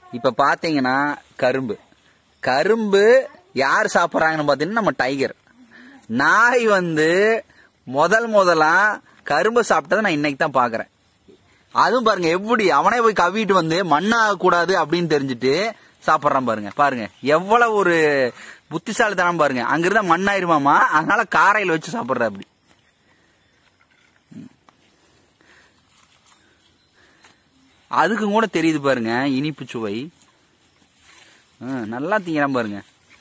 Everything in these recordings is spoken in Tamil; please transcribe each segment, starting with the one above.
இப்ப பாத்தீங்கன்னா கரும்பு கரும்பு யார் சாப்பிட்றாங்கன்னு பாத்தீங்கன்னா நம்ம டைகர் நாய் வந்து முதல் முதலா கரும்பு சாப்பிட்டதை நான் இன்னைக்கு தான் பாக்குறேன் அதுவும் பாருங்க எப்படி அவனே போய் கவிட்டு வந்து மண்ணாக கூடாது அப்படின்னு தெரிஞ்சுட்டு சாப்பிட்றான் பாருங்க பாருங்க எவ்வளவு ஒரு புத்திசாலித்தனம் பாருங்க அங்கிருந்தா மண்ணாயிருமாமா அதனால காரையில் வச்சு சாப்பிட்ற அப்படி அதுக்கும் கூட தெரியுது பாருங்க இனிப்பு சுவை ம், நல்லா திங்கிறான் பாருங்க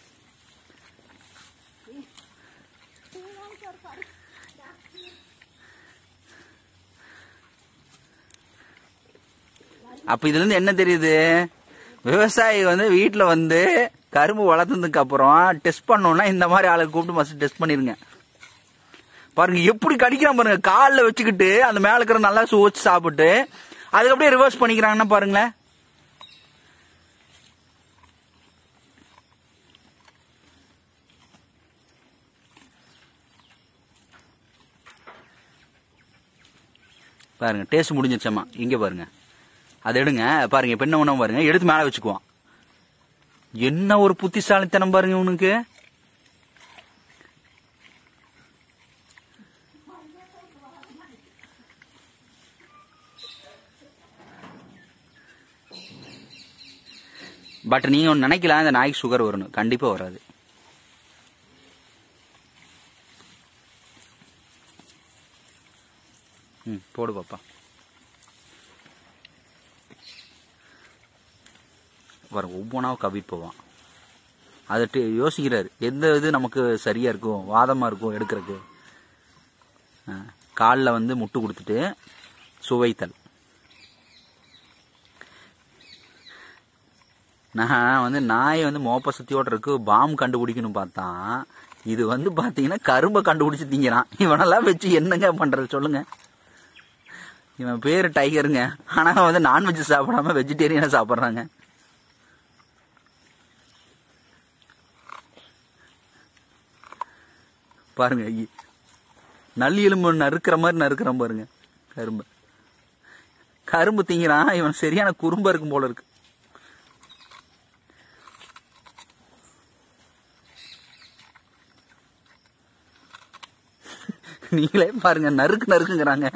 அப்ப இதுல இருந்து என்ன தெரியுது விவசாயி வந்து வீட்டுல வந்து கரும்பு வளர்த்ததுக்கு அப்புறம் டெஸ்ட் பண்ணோம்னா இந்த மாதிரி ஆளை கூப்பிட்டு மஸ்ட் டெஸ்ட் பண்ணிருங்க பாருங்க எப்படி கடிக்கிறான் பாருங்க காலில் வச்சுக்கிட்டு அந்த மேல இருக்கிற நல்லா சுவைச்சு சாப்பிட்டு அதுக்கு அப்படியே ரிவர்ஸ் பண்ணிக்கிறாங்கன்னா பாருங்களேன் பாருங்க டேஸ்ட் முடிஞ்சிருச்சம்மா இங்க பாருங்க அதை எடுங்க பாருங்க இப்ப என்ன பண்ண பாருங்க எடுத்து மேல வச்சுக்குவான் என்ன ஒரு புத்திசாலித்தனம் பாருங்க உனக்கு பட் நீங்க ஒன்று நினைக்கலாம் இந்த நாய்க்கு சுகர் வரணும் கண்டிப்பா வராது ம் போடு பாப்பா வர ஒவ்வொன்றாவும் கவிட்டு போவான் அதை யோசிக்கிறாரு எந்த இது நமக்கு சரியா இருக்கும் வாதமா இருக்கும் எடுக்கிறதுக்கு காலில் வந்து முட்டு கொடுத்துட்டு சுவைத்தல் நான் வந்து நாய் வந்து மோப்ப சுத்தியோட இருக்கு பாம் கண்டுபிடிக்கணும் பார்த்தா இது வந்து பாத்தீங்கன்னா கரும்பை கண்டுபிடிச்சு திங்கிறான் இவனெல்லாம் வச்சு என்னங்க பண்றது சொல்லுங்க இவன் பேரு டைகருங்க ஆனா வந்து நான்வெஜ் சாப்பிடாம வெஜிடேரியனா சாப்பிட்றாங்க பாருங்க இ- நல்லி எலும்பு நறுக்கிற மாதிரி நறுக்கிறான் பாருங்க கரும்பு கரும்பு திங்கிறான் இவன் சரியான குறும்பா இருக்கும் போல இருக்கு நீங்களே பாருங்க நறுக்கு நறுக்குங்கிறாங்க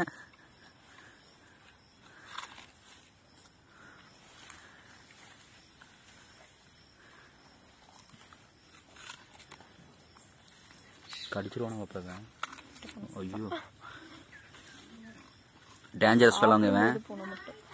கடிச்சிருவானு பார்ப்பேன் ஐயோ டேஞ்சரஸ் ஃபெல்லாங்க இவன் பூனை மட்டும்